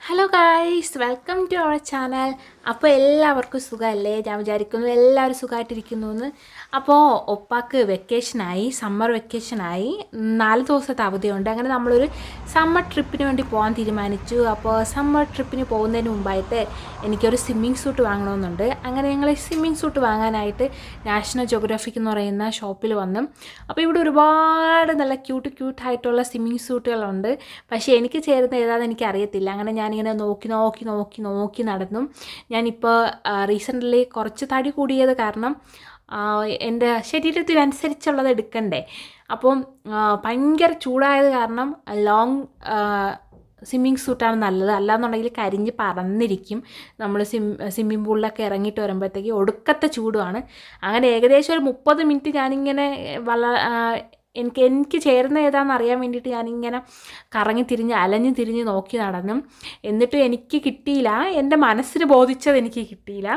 hello guys welcome to our channel അപ്പോൾ എല്ലാവർക്കും സുഖമല്ലേ ഞാൻ വിചാരിക്കുന്നു എല്ലാവരും സുഖമായിട്ടിരിക്കുന്നു എന്ന് അപ്പോൾ ഒപ്പാക്ക് വെക്കേഷനായി സമ്മർ വെക്കേഷനായി നാല് ദിവസത്തെ അവധിയുണ്ട് അങ്ങനെ നമ്മളൊരു സമ്മർ ട്രിപ്പിന് വേണ്ടി പോകാൻ തീരുമാനിച്ചു അപ്പോൾ സമ്മർ ട്രിപ്പിന് പോകുന്നതിന് മുമ്പായിട്ട് എനിക്കൊരു സ്വിമ്മിങ് സൂട്ട് വാങ്ങണമെന്നുണ്ട് അങ്ങനെ ഞങ്ങൾ സ്വിമ്മിങ് സൂട്ട് വാങ്ങാനായിട്ട് നാഷണൽ ജോഗ്രഫിക് എന്ന് പറയുന്ന ഷോപ്പിൽ വന്നു അപ്പോൾ ഇവിടെ ഒരുപാട് നല്ല ക്യൂട്ട് ക്യൂട്ടായിട്ടുള്ള സ്വിമ്മിങ് സൂട്ടുകളുണ്ട് പക്ഷേ എനിക്ക് ചേരുന്ന ഏതാണെന്ന് എനിക്ക് അറിയത്തില്ല അങ്ങനെ ഞാനിങ്ങനെ നോക്കി നോക്കി നോക്കി നോക്കി നടന്നു ഞാനിപ്പോൾ റീസെൻ്റ്ലി കുറച്ച് തടി കൂടിയത് കാരണം ആ, എൻ്റെ ശരീരത്തിനനുസരിച്ചുള്ളത് എടുക്കണ്ടേ അപ്പം ആ, ഭയങ്കര ചൂടായത് കാരണം ലോങ് സ്വിമ്മിങ് സൂട്ടാണ് നല്ലത് അല്ലാന്നുണ്ടെങ്കിൽ കരിഞ്ഞ് പറന്നിരിക്കും നമ്മൾ സ്വിം സ്വിമ്മിംഗ് പൂളിലൊക്കെ ഇറങ്ങിയിട്ട് വരുമ്പോഴത്തേക്ക് ഒടുക്കത്തെ ചൂടുമാണ് അങ്ങനെ ഏകദേശം ഒരു മുപ്പത് മിനിറ്റ് ഞാനിങ്ങനെ വള ആ, എനിക്ക് എനിക്ക് ചേരുന്ന ഏതാണെന്ന് അറിയാൻ വേണ്ടിയിട്ട് ഞാനിങ്ങനെ കറങ്ങി തിരിഞ്ഞ് അലഞ്ഞ് തിരിഞ്ഞ് നോക്കി നടന്നു എന്നിട്ടും എനിക്ക് കിട്ടിയില്ല എൻ്റെ മനസ്സിന് ബോധിച്ചത് എനിക്ക് കിട്ടിയില്ല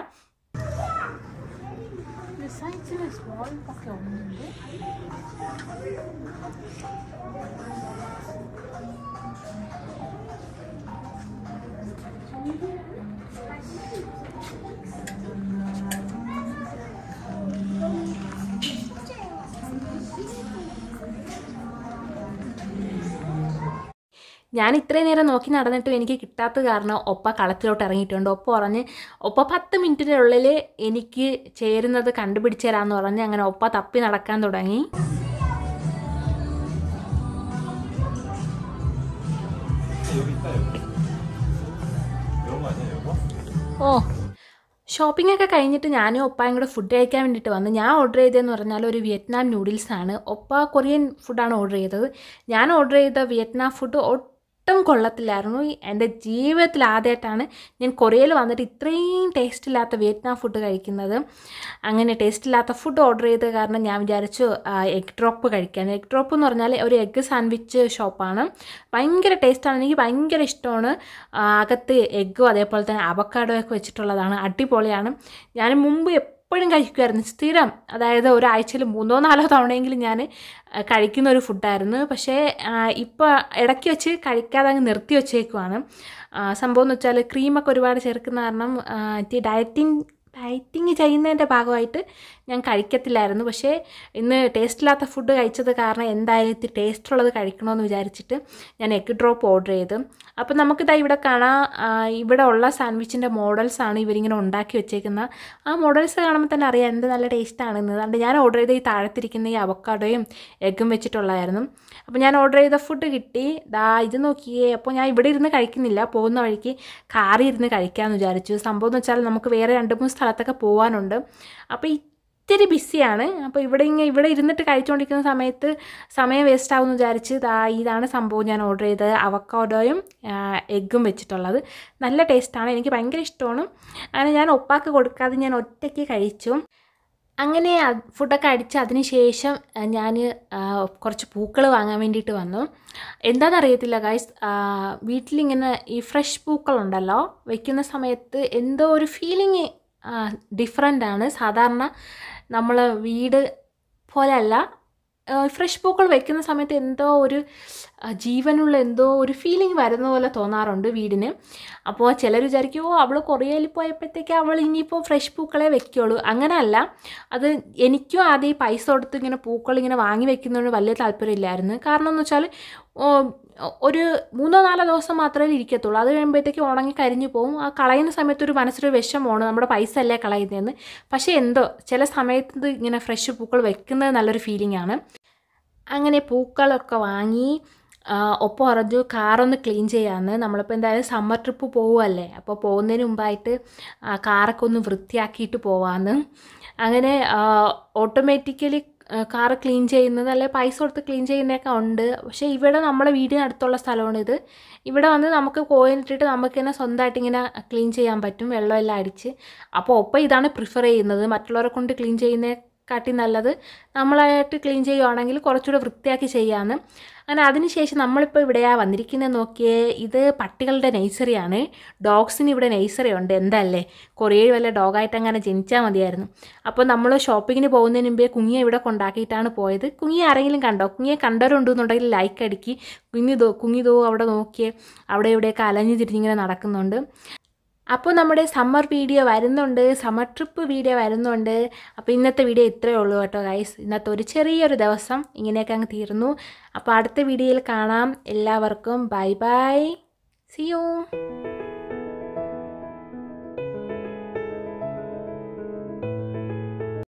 ഞാൻ ഇത്രയും നേരം നോക്കി നടന്നിട്ടും എനിക്ക് കിട്ടാത്ത കാരണം ഒപ്പ കളത്തിലോട്ട് ഇറങ്ങിയിട്ടുണ്ട് ഒപ്പ പറഞ്ഞ് ഒപ്പ പത്ത് മിനിറ്റിനുള്ളിൽ എനിക്ക് ചേരുന്നത് കണ്ടുപിടിച്ച് തരാമെന്ന് പറഞ്ഞ് അങ്ങനെ ഒപ്പ തപ്പി നടക്കാൻ തുടങ്ങി ഓ ഷോപ്പിംഗ് ഒക്കെ കഴിഞ്ഞിട്ട് ഞാനും ഒപ്പായും കൂടെ ഫുഡ് കഴിക്കാൻ വേണ്ടിയിട്ട് വന്നു ഞാൻ ഓർഡർ ചെയ്തതെന്ന് പറഞ്ഞാൽ ഒരു വിയറ്റ്നാം നൂഡിൽസ് ആണ് ഒപ്പ കൊറിയൻ ഫുഡാണ് ഓർഡർ ചെയ്തത് ഞാൻ ഓർഡർ ചെയ്ത വിയറ്റ്നാം ഫുഡ് ഒട്ടും കൊള്ളത്തില്ലായിരുന്നു എൻ്റെ ജീവിതത്തിൽ ആദ്യമായിട്ടാണ് ഞാൻ കൊറിയയിൽ വന്നിട്ട് ഇത്രയും ടേസ്റ്റ് ഇല്ലാത്ത വിയറ്റ്നാം ഫുഡ് കഴിക്കുന്നത് അങ്ങനെ ടേസ്റ്റ് ഇല്ലാത്ത ഫുഡ് ഓർഡർ ചെയ്ത കാരണം ഞാൻ വിചാരിച്ചു എഗ് ഡ്രോപ്പ് കഴിക്കാൻ എഗ് ഡ്രോപ്പ് എന്ന് പറഞ്ഞാൽ ഒരു എഗ്ഗ് സാൻഡ്വിച്ച് ഷോപ്പാണ് ഭയങ്കര ടേസ്റ്റാണ് എനിക്ക് ഭയങ്കര ഇഷ്ടമാണ് ആ, അകത്ത് എഗ്ഗും അതേപോലെ തന്നെ അവക്കാഡോ ഒക്കെ വെച്ചിട്ടുള്ളതാണ് അടിപൊളിയാണ് ഞാൻ മുമ്പ് എപ്പോഴും കഴിക്കുമായിരുന്നു സ്ഥിരം അതായത് ഒരാഴ്ചയിൽ മൂന്നോ നാലോ തവണയെങ്കിലും ഞാൻ കഴിക്കുന്ന ഒരു ഫുഡായിരുന്നു പക്ഷേ ഇപ്പോൾ ഇടയ്ക്ക് വെച്ച് കഴിക്കാതെ അങ്ങ് നിർത്തി വെച്ചേക്കുവാണ് ആ, സംഭവം എന്ന് വെച്ചാൽ ക്രീമൊക്കെ ഒരുപാട് ചേർക്കുന്ന കാരണം ഡയറ്റിംഗ് ഡയറ്റിങ് ചെയ്യുന്നതിൻ്റെ ഭാഗമായിട്ട് ഞാൻ കഴിക്കത്തില്ലായിരുന്നു പക്ഷേ ഇന്ന് ടേസ്റ്റില്ലാത്ത ഫുഡ് കഴിച്ചത് കാരണം എന്തായാലും ഇത്തിരി ടേസ്റ്റുള്ളത് കഴിക്കണമെന്ന് വിചാരിച്ചിട്ട് ഞാൻ എഗ് ഡ്രോപ്പ് ഓർഡർ ചെയ്തു അപ്പോൾ നമുക്കിതാ ഇവിടെ കാണാം ആ, ഇവിടെ ഉള്ള സാൻഡ്വിച്ചിൻ്റെ മോഡൽസാണ് ഇവരിങ്ങനെ ഉണ്ടാക്കി വെച്ചേക്കുന്നത് ആ മോഡൽസ് കാണുമ്പോൾ തന്നെ അറിയാം എന്ത് നല്ല ടേസ്റ്റാണെന്ന് അതുകൊണ്ട് ഞാൻ ഓർഡർ ചെയ്ത ഈ താഴത്തിരിക്കുന്ന ഈ അവക്കാഡോയും എഗ്ഗും വെച്ചിട്ടുള്ളതായിരുന്നു അപ്പോൾ ഞാൻ ഓർഡർ ചെയ്ത ഫുഡ് കിട്ടി ദാ ഇത് നോക്കിയേ അപ്പോൾ ഞാൻ ഇവിടെ ഇരുന്ന് കഴിക്കുന്നില്ല പോകുന്ന വഴിക്ക് കാറിൽ ഇരുന്ന് കഴിക്കാമെന്ന് വിചാരിച്ചു സംഭവം എന്ന് വെച്ചാൽ നമുക്ക് വേറെ രണ്ട് മൂന്ന് സ്ഥലത്തൊക്കെ പോകാനുണ്ട് അപ്പോൾ ഇത്തിരി ബിസിയാണ് അപ്പോൾ ഇവിടെ ഇങ്ങനെ ഇവിടെ ഇരുന്നിട്ട് കഴിച്ചുകൊണ്ടിരിക്കുന്ന സമയത്ത് സമയം വേസ്റ്റ് ആവുമെന്ന് വിചാരിച്ച് ദാ ഇതാണ് സംഭവം ഞാൻ ഓർഡർ ചെയ്തത് അവക്കാഡോയും എഗ്ഗും വെച്ചിട്ടുള്ളത് നല്ല ടേസ്റ്റാണ് എനിക്ക് ഭയങ്കര ഇഷ്ടമാണ് അങ്ങനെ ഞാൻ ഒപ്പാക്ക് കൊടുക്കാതെ ഞാൻ ഒറ്റയ്ക്ക് കഴിച്ചു അങ്ങനെ അത് ഫുഡൊക്കെ അടിച്ച് അതിന് ശേഷം ഞാൻ കുറച്ച് പൂക്കൾ വാങ്ങാൻ വേണ്ടിയിട്ട് വന്നു എന്താണെന്നറിയത്തില്ല ഗൈസ് വീട്ടിലിങ്ങനെ ഈ ഫ്രഷ് പൂക്കളുണ്ടല്ലോ വെക്കുന്ന സമയത്ത് എന്തോ ഒരു ഫീലിംഗ് ഡിഫറെൻ്റ് ആണ് സാധാരണ നമ്മൾ വീട് പോലെയല്ല ഫ്രഷ് പൂക്കൾ വെക്കുന്ന സമയത്ത് എന്തോ ഒരു ആ, ജീവനുള്ള എന്തോ ഒരു ഫീലിംഗ് വരുന്ന പോലെ തോന്നാറുണ്ട് വീടിന് അപ്പോൾ ചിലർ വിചാരിക്കും ഓ അവൾ കൊറിയയിൽ പോയപ്പോഴത്തേക്ക് അവൾ ഇനിയിപ്പോൾ ഫ്രഷ് പൂക്കളെ വെക്കുള്ളൂ അങ്ങനെയല്ല അത് എനിക്കും ആദ്യം ഈ പൈസ കൊടുത്ത് ഇങ്ങനെ പൂക്കൾ ഇങ്ങനെ വാങ്ങി വെക്കുന്നതിന് വലിയ താല്പര്യമില്ലായിരുന്നു കാരണം എന്ന് വെച്ചാൽ ഓ, ഒരു മൂന്നോ നാലോ ദിവസം മാത്രമേ ഇരിക്കത്തുള്ളൂ അത് കഴിയുമ്പോഴത്തേക്ക് ഉണങ്ങി കരിഞ്ഞു പോകും ആ കളയുന്ന സമയത്ത് ഒരു മനസ്സിലൊരു വിഷമമാണ് നമ്മുടെ പൈസ അല്ലേ കളയുന്നതെന്ന് പക്ഷേ എന്തോ ചില സമയത്ത് ഇത് ഇങ്ങനെ ഫ്രഷ് പൂക്കൾ വെക്കുന്നത് നല്ലൊരു ഫീലിംഗ് ആണ് അങ്ങനെ പൂക്കളൊക്കെ വാങ്ങി ആ, ഒപ്പം പറഞ്ഞു കാറൊന്ന് ക്ലീൻ ചെയ്യാമെന്ന് നമ്മളിപ്പോൾ എന്തായാലും സമ്മർ ട്രിപ്പ് പോവുമല്ലേ അപ്പോൾ പോകുന്നതിന് മുമ്പായിട്ട് ആ, കാറൊക്കെ ഒന്ന് വൃത്തിയാക്കിയിട്ട് പോവാമെന്ന് അങ്ങനെ ഓട്ടോമാറ്റിക്കലി കാറ് ക്ലീൻ ചെയ്യുന്നത് അല്ലെ പൈസ കൊടുത്ത് ക്ലീൻ ചെയ്യുന്നതൊക്കെ ഉണ്ട് പക്ഷേ ഇവിടെ നമ്മുടെ വീടിനടുത്തുള്ള സ്ഥലമാണ് ഇത് ഇവിടെ വന്ന് നമുക്ക് കോയിനിട്ടിട്ട് നമുക്ക് തന്നെ സ്വന്തമായിട്ട് ഇങ്ങനെ ക്ലീൻ ചെയ്യാൻ പറ്റും വെള്ളമെല്ലാം അടിച്ച് അപ്പോൾ ഒപ്പം ഇതാണ് പ്രിഫർ ചെയ്യുന്നത് മറ്റുള്ളവരെ കൊണ്ട് ക്ലീൻ ചെയ്യുന്ന കാട്ടി നല്ലത് നമ്മളായിട്ട് ക്ലീൻ ചെയ്യുവാണെങ്കിൽ കുറച്ചുകൂടെ വൃത്തിയാക്കി ചെയ്യാമെന്ന് അങ്ങനെ അതിനുശേഷം നമ്മളിപ്പോൾ ഇവിടെയാണ് വന്നിരിക്കുന്നത് നോക്കിയേ ഇത് പട്ടികളുടെ നഴ്സറിയാണ് ഡോഗ്സിന് ഇവിടെ നഴ്സറി ഉണ്ട് എന്തല്ലേ കൊറിയയിൽ വല്ല ഡോഗായിട്ട് അങ്ങനെ ജനിച്ചാൽ മതിയായിരുന്നു അപ്പോൾ നമ്മൾ ഷോപ്പിങ്ങിന് പോകുന്നതിന് മുമ്പേ കുഞ്ഞിയെ ഇവിടെ കൊണ്ടാക്കിയിട്ടാണ് പോയത് കുഞ്ഞിയെ ആരെങ്കിലും കണ്ടോ കുഞ്ഞിയെ കണ്ടവരുണ്ടെന്നുണ്ടെങ്കിൽ ലൈക്ക് അടിക്കി കുഞ്ഞിതോ കുഞ്ഞിതോ അവിടെ നോക്കിയേ അവിടെ ഇവിടെയൊക്കെ അലഞ്ഞു തിരിഞ്ഞിങ്ങനെ നടക്കുന്നുണ്ട് അപ്പോൾ നമ്മുടെ സമ്മർ വീഡിയോ വരുന്നുണ്ട് സമ്മർ ട്രിപ്പ് വീഡിയോ വരുന്നുണ്ട് അപ്പോൾ ഇന്നത്തെ വീഡിയോ ഇത്രയേ ഉള്ളൂ കേട്ടോ ഗൈസ് ഇന്നത്തെ ഒരു ചെറിയൊരു ദിവസം ഇങ്ങനെയൊക്കെ അങ്ങ് തീർന്നു അപ്പോൾ അടുത്ത വീഡിയോയിൽ കാണാം എല്ലാവർക്കും ബൈ ബൈ സി യു